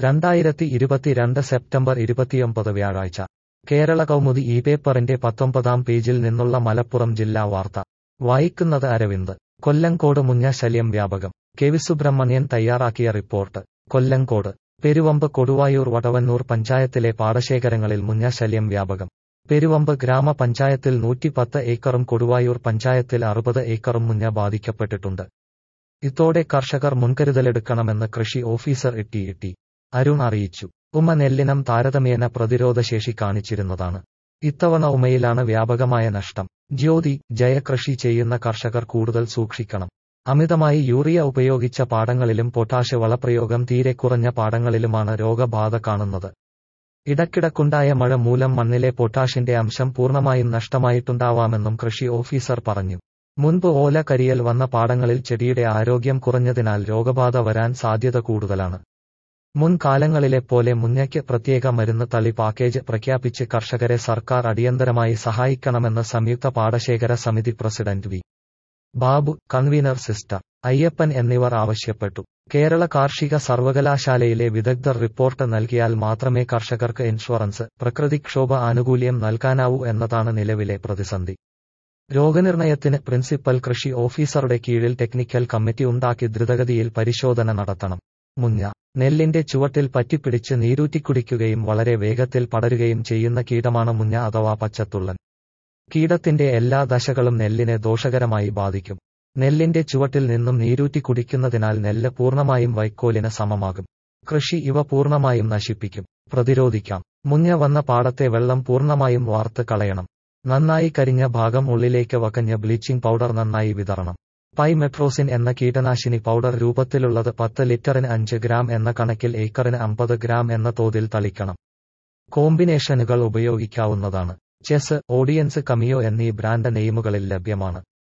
രണ്ടായിരത്തി ഇരുപത്തിരണ്ട് സെപ്റ്റംബർ ഇരുപത്തിയൊമ്പത് വ്യാഴാഴ്ച കേരള കൗമുദി ഈ പേപ്പറിന്റെ പത്തൊമ്പതാം പേജിൽ നിന്നുള്ള മലപ്പുറം ജില്ലാ വാർത്ത വായിക്കുന്നത് അരവിന്ദ് കൊല്ലങ്കോട് മുഞ്ഞ ശല്യം വ്യാപകം കെ വി സുബ്രഹ്മണ്യൻ തയ്യാറാക്കിയ റിപ്പോർട്ട് കൊല്ലങ്കോട് പെരുവമ്പ് കൊടുവായൂർ വടവന്നൂർ പഞ്ചായത്തിലെ പാടശേഖരങ്ങളിൽ മുഞ്ഞ ശല്യം വ്യാപകം പെരുവമ്പ് ഗ്രാമപഞ്ചായത്തിൽ നൂറ്റിപ്പത്ത് ഏക്കറും കൊടുവായൂർ പഞ്ചായത്തിൽ അറുപത് ഏക്കറും മുഞ്ഞ ബാധിക്കപ്പെട്ടിട്ടുണ്ട് ഇതോടെ കർഷകർ മുൻകരുതലെടുക്കണമെന്ന് കൃഷി ഓഫീസർ ഇട്ടി ഇട്ടി അരുൺ അറിയിച്ചു ഉമ നെല്ലിനം താരതമ്യേന പ്രതിരോധശേഷി കാണിച്ചിരുന്നതാണ് ഇത്തവണ ഉമയിലാണ് വ്യാപകമായ നഷ്ടം ജ്യോതി ജയകൃഷി ചെയ്യുന്ന കർഷകർ കൂടുതൽ സൂക്ഷിക്കണം അമിതമായി യൂറിയ ഉപയോഗിച്ച പാടങ്ങളിലും പൊട്ടാഷ് വളപ്രയോഗം തീരെ കുറഞ്ഞ പാടങ്ങളിലുമാണ് രോഗബാധ കാണുന്നത് ഇടക്കിടക്കുണ്ടായ മഴ മൂലം മണ്ണിലെ പൊട്ടാഷിന്റെ അംശം പൂർണ്ണമായും നഷ്ടമായിട്ടുണ്ടാവാമെന്നും കൃഷി ഓഫീസർ പറഞ്ഞു മുൻപ് ഓല കരിയൽ വന്ന പാടങ്ങളിൽ ചെടിയുടെ ആരോഗ്യം കുറഞ്ഞതിനാൽ രോഗബാധ വരാൻ സാധ്യത കൂടുതലാണ് മുൻകാലങ്ങളിലെ പോലെ മുഞ്ഞയ്ക്ക് പ്രത്യേക മരുന്ന് തളി പാക്കേജ് പ്രഖ്യാപിച്ച് കർഷകരെ സർക്കാർ അടിയന്തരമായി സഹായിക്കണമെന്ന് സംയുക്ത പാടശേഖര സമിതി president V Babu convener sister Ayyappan എന്നിവർ ആവശ്യപ്പെട്ടു കേരള കാർഷിക സർവകലാശാലയിലെ വിദഗ്ധർ റിപ്പോർട്ട് നൽകിയാൽ മാത്രമേ കർഷകർക്ക് ഇൻഷുറൻസ് പ്രകൃതിക്ഷോഭ ആനുകൂല്യം നൽകാനാവൂ എന്നതാണ് നിലവിലെ പ്രതിസന്ധി രോഗനിർണയത്തിന് പ്രിൻസിപ്പൽ കൃഷി ഓഫീസറുടെ കീഴിൽ ടെക്നിക്കൽ കമ്മിറ്റി ഉണ്ടാക്കി ദ്രുതഗതിയിൽ പരിശോധന നടത്തണം മുഞ്ഞ നെല്ലിന്റെ ചുവട്ടിൽ പറ്റിപ്പിടിച്ച് നീരൂറ്റിക്കുടിക്കുകയും വളരെ വേഗത്തിൽ പടരുകയും ചെയ്യുന്ന കീടമാണ് മുഞ്ഞ അഥവാ പച്ചത്തുള്ളൻ കീടത്തിന്റെ എല്ലാ ദശകളും നെല്ലിനെ ദോഷകരമായി ബാധിക്കും നെല്ലിന്റെ ചുവട്ടിൽ നിന്നും നീരൂറ്റി കുടിക്കുന്നതിനാൽ നെല്ല് പൂർണ്ണമായും വൈക്കോലിന് സമമാകും കൃഷി ഇവ പൂർണ്ണമായും നശിപ്പിക്കും പ്രതിരോധിക്കാം മുഞ്ഞ വന്ന പാടത്തെ വെള്ളം പൂർണ്ണമായും വാർത്ത് കളയണം നന്നായി കരിഞ്ഞ ഭാഗം ഉള്ളിലേക്ക് വകഞ്ഞ ബ്ലീച്ചിംഗ് പൗഡർ നന്നായി വിതറണം പൈമെട്രോസിൻ എന്ന കീടനാശിനി പൗഡർ രൂപത്തിലുള്ളത് പത്ത് ലിറ്ററിന് അഞ്ച് ഗ്രാം എന്ന കണക്കിൽ ഏക്കറിന് അമ്പത് ഗ്രാം എന്ന തോതിൽ തളിക്കണം കോമ്പിനേഷനുകൾ ഉപയോഗിക്കാവുന്നതാണ് ചെസ് ഓഡിയൻസ് കമിയോ എന്നീ ബ്രാൻഡ് നെയിമുകളിൽ ലഭ്യമാണ്